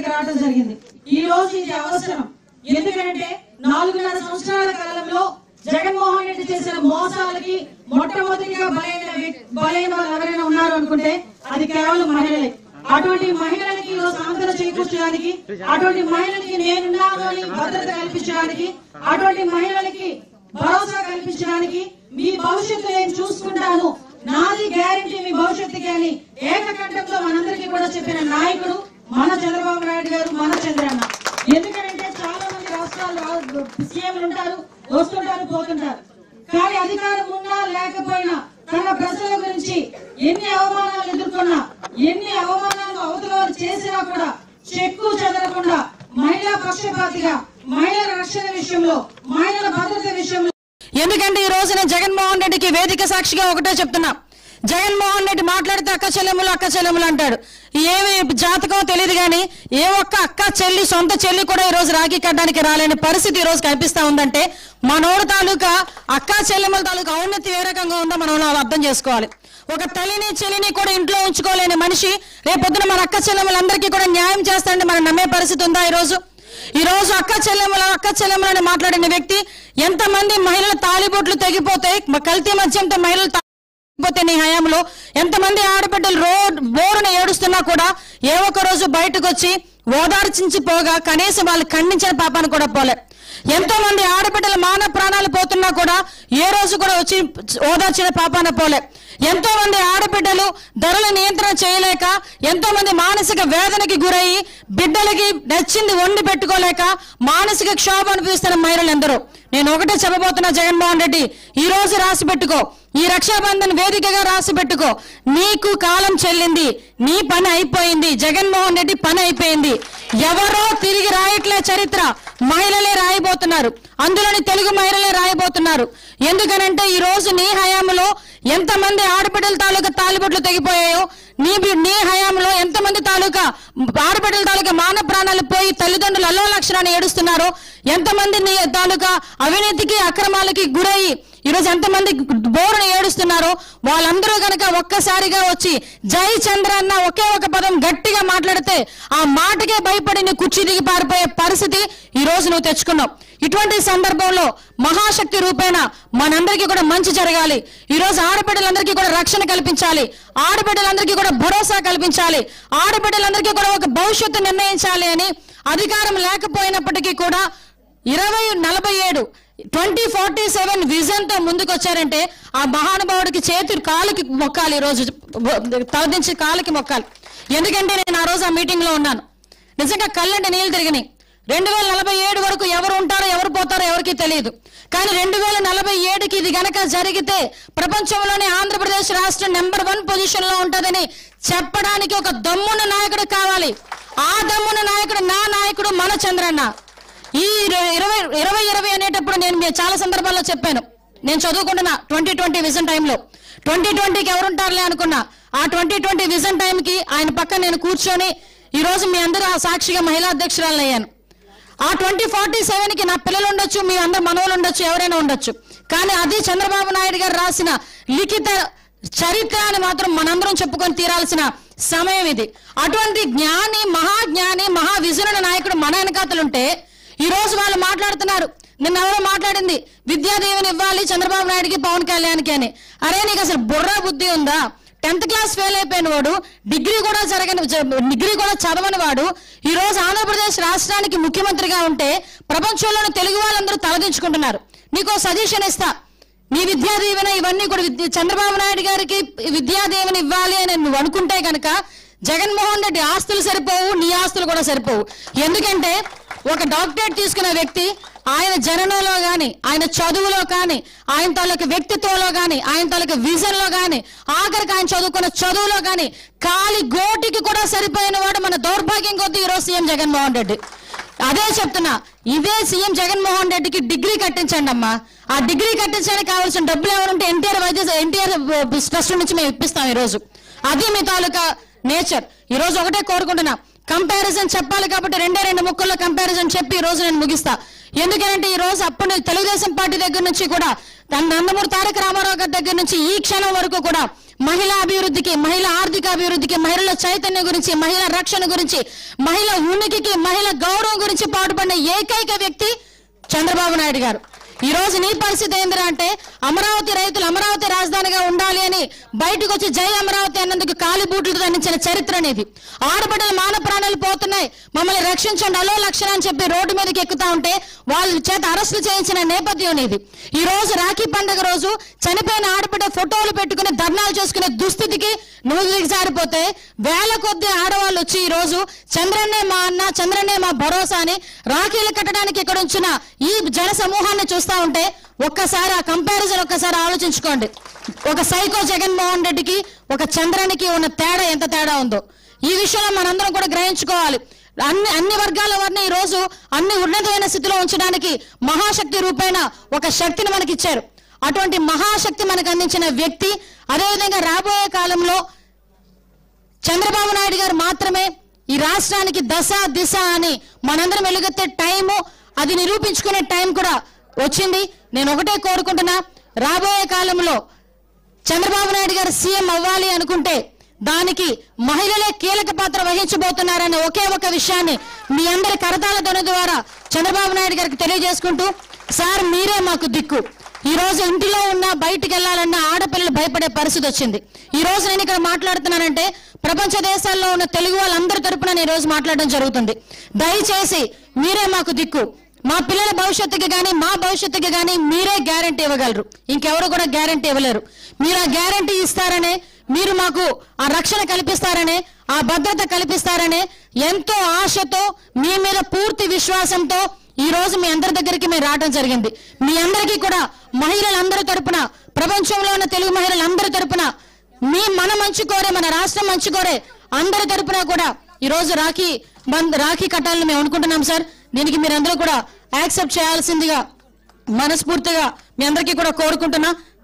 రావడం జరిగింది ఈ రోజు ఇది అవసరం ఎందుకంటే నాలుగున్నర సంవత్సరాల కాలంలో జగన్మోహన్ రెడ్డి చేసిన మోసాలకి మొట్టమొదటిగా బలైన వ్యక్- బలైన వాళ్ళు ఎవరైనా ఉన్నారు అనుకుంటే అది కేవలం మహిళలే అటువంటి మహిళలకి ఈరోజు ఆందోళన చేకూర్చడానికి అటువంటి మహిళలకి నేనున్నాను అని భద్రత కల్పించడానికి అటువంటి మహిళలకి భరోసా కల్పించడానికి మీ భవిష్యత్తు నేను చూసుకుంటాను నాది గ్యారంటీ మీ భవిష్యత్తుకి అని ఏకకంఠంలో మనందరికీ కూడా చెప్పిన నాయకుడు మన చంద్రబాబు నాయుడు గారు మన చంద్రన్న ఎందుకంటే చాలా మంది రాష్ట్రాల్లో సీఎంలు ఉంటారు వస్తుంటారు పోతుంటారు కానీ అధికారం ఉన్నా లేకపోయినా తన ప్రజల గురించి ఎన్ని అవమానాలు ఎదుర్కొన్నా ఎన్ని అవమానాలు అవతల వారు చేసినా కూడా చెక్కు చెదరకుండా మహిళా పక్షపాతిగా మహిళల రక్షణ విషయంలో మహిళల భద్రత విషయంలో ఎందుకంటే ఈ రోజు నేను జగన్మోహన్ రెడ్డికి వేదిక సాక్షిగా ఒకటే చెప్తున్నా జగన్మోహన్ రెడ్డి మాట్లాడితే అక్క చెల్లెములు అక్క చెల్లెములు అంటాడు ఏమి జాతకం తెలియదు కానీ ఏ ఒక్క అక్క చెల్లి సొంత చెల్లి కూడా ఈ రోజు రాఖీ కట్టడానికి రాలేని పరిస్థితి ఈ రోజు కనిపిస్తా ఉందంటే మనోడు తాలూకా అక్క చెల్లెముల తాలూకా ఔన్నతి ఏ రకంగా ఉందో మనం అర్థం చేసుకోవాలి ఒక తల్లిని చెల్లిని కూడా ఇంట్లో ఉంచుకోలేని మనిషి రేపొద్దున మన అక్క చెల్లెములందరికీ కూడా న్యాయం చేస్తాడని మనం నమ్మే పరిస్థితి ఉందా ఈ రోజు ఈ రోజు అక్క చెల్లెముల అక్క చెల్లెములు అని మాట్లాడిన వ్యక్తి ఎంతమంది మహిళల తాలిబొట్లు తెగిపోతే మ- కల్తీ మద్యంతో మహిళలు తా- పోతే నీ హయాంలో ఎంతమంది ఆడబిడ్డలు రోడ్ బోరున ఏడుస్తున్నా కూడా ఏ ఒక్క రోజు బయటకు వచ్చి ఓదార్చించి పోగా కనీసం వాళ్ళు ఖండించిన పాపాను కూడా పోలే ఎంతో మంది ఆడబిడ్డల మాన ప్రాణాలు పోతున్నా కూడా ఏ రోజు కూడా వచ్చి ఓదార్చిన పాపాన పోలే ఎంతో మంది ఆడబిడ్డలు ధరల నియంత్రణ చేయలేక ఎంతో మంది మానసిక వేదనకి గురయ్యి బిడ్డలకి నచ్చింది వండి పెట్టుకోలేక మానసిక క్షోభ అనుభవిస్తున్న మహిళలు ఎందరో నేను ఒకటే చెప్పబోతున్నా జగన్మోహన్ రెడ్డి ఈ రోజు రాసి పెట్టుకో ఈ రక్షాబంధన్ వేదికగా రాసి పెట్టుకో నీకు కాలం చెల్లింది నీ పని అయిపోయింది జగన్మోహన్ రెడ్డి పని అయిపోయింది ఎవరో తిరిగి రాయట్లే చరిత్ర మహిళలే రాయబోతున్నారు అందులోని తెలుగు మహిళలే రాయబోతున్నారు ఎందుకనంటే ఈ రోజు నీ హయాంలో ఎంతమంది ఆడబిడ్డల తాలూకా తాలిబొట్లు తెగిపోయాయో నీ బి- నీ హయాంలో ఎంతమంది తాలూకా ఆడబిడ్డల తాలూకా మాన ప్రాణాలు పోయి తల్లిదండ్రులు అల్లో లక్షణాన్ని ఏడుస్తున్నారో ఎంతమంది నీ తాలూకా అవినీతికి అక్రమాలకి గురయ్యి ఈరోజు ఎంతమంది బోరును ఏడుస్తున్నారో వాళ్ళందరూ గనక ఒక్కసారిగా వచ్చి జై చంద్ర అన్న ఒకే ఒక పదం గట్టిగా మాట్లాడితే ఆ మాటకే భయపడి నీ కుర్చీ దిగి పారిపోయే పరిస్థితి ఈ రోజు నువ్వు తెచ్చుకున్నావు ఇటువంటి సందర్భంలో మహాశక్తి రూపేణ మనందరికీ కూడా మంచి జరగాలి ఈ రోజు ఆడబిడ్డలందరికీ కూడా రక్షణ కల్పించాలి ఆడబిడ్డలందరికీ కూడా భరోసా కల్పించాలి ఆడబిడ్డలందరికీ కూడా ఒక భవిష్యత్తు నిర్ణయించాలి అని అధికారం లేకపోయినప్పటికీ కూడా ఇరవై నలభై ఏడు ట్వంటీ ఫార్టీ సెవెన్ విజన్ తో ముందుకు వచ్చారంటే ఆ మహానుభావుడికి చేతి కాలుకి మొక్కాలి ఈ రోజు తలదించి కాలుకి మొక్కాలి ఎందుకంటే నేను ఆ రోజు ఆ మీటింగ్ లో ఉన్నాను నిజంగా కళ్ళంటే నీళ్ళు తిరిగినాయి రెండు వేల నలభై ఏడు వరకు ఎవరు ఉంటారో ఎవరు పోతారో ఎవరికి తెలియదు కానీ రెండు వేల నలభై ఏడుకి ఇది గనక జరిగితే ప్రపంచంలోనే ఆంధ్రప్రదేశ్ రాష్ట్రం నెంబర్ వన్ పొజిషన్ లో ఉంటదని చెప్పడానికి ఒక దమ్మున్న నాయకుడు కావాలి ఆ దమ్మున్న నాయకుడు నా నాయకుడు మన చంద్రన్న ఈ ఇర- ఇరవై ఇరవై ఇరవై అనేటప్పుడు నేను మీ చాలా సందర్భాల్లో చెప్పాను నేను చదువుకుంటున్నా ట్వంటీ ట్వంటీ విజన్ టైంలో ట్వంటీ ట్వంటీకి ఎవరుంటారులే అనుకున్నా ఆ ట్వంటీ ట్వంటీ విజన్ టైంకి ఆయన పక్కన నేను కూర్చొని ఈ రోజు మీ అందరూ ఆ సాక్షిగా మహిళా అధ్యక్షురాలను అయ్యాను ఆ ట్వంటీ ఫార్టీ సెవెన్ కి నా పిల్లలు ఉండొచ్చు మీ అందరు మనవలు ఉండొచ్చు ఎవరైనా ఉండొచ్చు కానీ అది చంద్రబాబు నాయుడు గారు రాసిన లిఖిత చరిత్ర అని మాత్రం మనందరం చెప్పుకొని తీరాల్సిన సమయం ఇది అటువంటి జ్ఞాని మహాజ్ఞాని మహా విజనుల నాయకుడు మన వెనకాతలుంటే ఈ రోజు వాళ్ళు మాట్లాడుతున్నారు నిన్న ఎవరో మాట్లాడింది విద్యాదీవెని ఇవ్వాలి చంద్రబాబు నాయుడుకి పవన్ కళ్యాణ్కి అని అరే నీకు అసలు బుర్ర బుద్ధి ఉందా టెన్త్ క్లాస్ ఫెయిల్ అయిపోయిన వాడు డిగ్రీ కూడా జరగని జ- డిగ్రీ కూడా చదవని వాడు ఈ రోజు ఆంధ్రప్రదేశ్ రాష్ట్రానికి ముఖ్యమంత్రిగా ఉంటే ప్రపంచంలోని తెలుగు వాళ్ళందరూ తలదించుకుంటున్నారు నీకు సజెషన్ ఇస్తా నీ విద్యా దీవెన ఇవన్నీ కూడా విద్య- చంద్రబాబు నాయుడు గారికి విద్యా దీవెన ఇవ్వాలి అని నువ్వు అనుకుంటే కనుక జగన్మోహన్ రెడ్డి ఆస్తులు సరిపోవు నీ ఆస్తులు కూడా సరిపోవు ఎందుకంటే ఒక డాక్టరేట్ తీసుకున్న వ్యక్తి ఆయన జననంలో గాని ఆయన చదువులో కానీ ఆయన తాలూకు వ్యక్తిత్వంలో కానీ ఆయన తాలూకు విజన్ లో కానీ ఆఖరికి ఆయన చదువుకున్న చదువులో కానీ కాలి గోటికి కూడా సరిపోయిన వాడు మన దౌర్భాగ్యం కొద్దీ ఈరోజు సీఎం జగన్మోహన్ రెడ్డి అదే చెప్తున్నా ఇదే సీఎం జగన్మోహన్ రెడ్డికి డిగ్రీ కట్టించండి అమ్మా ఆ డిగ్రీ కట్టించడానికి కావాల్సిన డబ్బులు ఎవరుంటే ఎన్టీఆర్ వైద్య ఎన్టీఆర్ ట్రస్ట్ నుంచి మేము ఇప్పిస్తాం ఈ రోజు అది మీ తాలూకా నేచర్ ఈ రోజు ఒకటే కోరుకుంటున్నా కంపారిజన్ చెప్పాలి కాబట్టి రెండే రెండు ముక్కల్లో కంపారిజన్ చెప్పి ఈ రోజు నేను ముగిస్తా ఎందుకంటే ఈ రోజు అప్పటి నుంచి తెలుగుదేశం పార్టీ దగ్గర నుంచి కూడా తన నందమూరి తారక రామారావు గారి దగ్గర నుంచి ఈ క్షణం వరకు కూడా మహిళా అభివృద్ధికి మహిళా ఆర్థిక అభివృద్ధికి మహిళల చైతన్యం గురించి మహిళా రక్షణ గురించి మహిళ ఉనికికి మహిళ గౌరవం గురించి పాటుపడిన ఏకైక వ్యక్తి చంద్రబాబు నాయుడు గారు ఈ రోజు నీ పరిస్థితి ఏందిరా అంటే అమరావతి రైతులు అమరావతి రాజధానిగా ఉండాలి అని బయటకు వచ్చి జై అమరావతి అన్నందుకు కాలి బూట్లు దండించిన చరిత్ర అనేది ఆడబిడ్డల మాన ప్రాణాలు పోతున్నాయి మమ్మల్ని రక్షించండి అలో లక్షణ అని చెప్పి రోడ్డు మీదకి ఎక్కుతా ఉంటే వాళ్ళ చేత అరెస్టులు చేయించిన నేపథ్యం అనేది ఈ రోజు రాఖీ పండుగ రోజు చనిపోయిన ఆడబిడ్డ ఫోటోలు పెట్టుకుని ధర్నాలు చేసుకునే దుస్థితికి నువ్వు దిగజారిపోతే వేల కొద్ది ఆడవాళ్ళు వచ్చి ఈ రోజు చంద్రన్నే మా అన్న చంద్రన్నే మా భరోసా అని రాఖీలు కట్టడానికి ఇక్కడ ఉంచిన ఈ జన సమూహాన్ని చూస్తా ఉంటే ఒక్కసారి ఆ కంపారిజన్ ఒక్కసారి ఆలోచించుకోండి ఒక సైకో జగన్మోహన్ రెడ్డికి ఒక చంద్రనికి ఉన్న తేడా ఎంత తేడా ఉందో ఈ విషయంలో మనందరం కూడా గ్రహించుకోవాలి అన్ని అన్ని వర్గాల వారిని ఈ రోజు అన్ని ఉన్నతమైన స్థితిలో ఉంచడానికి మహాశక్తి రూపేణ ఒక శక్తిని మనకి ఇచ్చారు అటువంటి మహాశక్తి మనకు అందించిన వ్యక్తి అదేవిధంగా రాబోయే కాలంలో చంద్రబాబు నాయుడు గారు మాత్రమే ఈ రాష్ట్రానికి దశ దిశ అని మనందరం వెలుగెత్తే టైము అది నిరూపించుకునే టైం కూడా వచ్చింది నేను ఒకటే కోరుకుంటున్నా రాబోయే కాలంలో చంద్రబాబు నాయుడు గారు సీఎం అవ్వాలి అనుకుంటే దానికి మహిళలే కీలక పాత్ర వహించబోతున్నారనే ఒకే ఒక విషయాన్ని మీ అందరి కరతాల ధ్వని ద్వారా చంద్రబాబు నాయుడు గారికి తెలియజేసుకుంటూ సార్ మీరే మాకు దిక్కు ఈ రోజు ఇంటిలో ఉన్న బయటికి వెళ్ళాలన్నా ఆడపిల్లలు భయపడే పరిస్థితి వచ్చింది ఈ రోజు నేను ఇక్కడ మాట్లాడుతున్నానంటే ప్రపంచ దేశాల్లో ఉన్న తెలుగు వాళ్ళందరి తరపున నేను ఈ రోజు మాట్లాడడం జరుగుతుంది దయచేసి మీరే మాకు దిక్కు మా పిల్లల భవిష్యత్తుకి కానీ మా భవిష్యత్తుకి కానీ మీరే గ్యారంటీ ఇవ్వగలరు ఇంకెవరు కూడా గ్యారంటీ ఇవ్వలేరు మీరు ఆ గ్యారంటీ ఇస్తారనే మీరు మాకు ఆ రక్షణ కల్పిస్తారనే ఆ భద్రత కల్పిస్తారనే ఎంతో ఆశతో మీ మీద పూర్తి విశ్వాసంతో ఈ రోజు మీ అందరి దగ్గరికి మేము రావడం జరిగింది మీ అందరికీ కూడా మహిళలందరి తరపున ప్రపంచంలో ఉన్న తెలుగు మహిళలందరి తరపున మీ మన మంచి కోరే మన రాష్ట్రం మంచి కోరే అందరి తరపున కూడా ఈ రోజు రాఖీ బంద్ రాఖీ కట్టాలని మేము అనుకుంటున్నాం సార్ దీనికి మీరందరూ కూడా యాక్సెప్ట్ చేయాల్సిందిగా మనస్ఫూర్తిగా మీ అందరికీ కూడా కోరుకుంటున్నా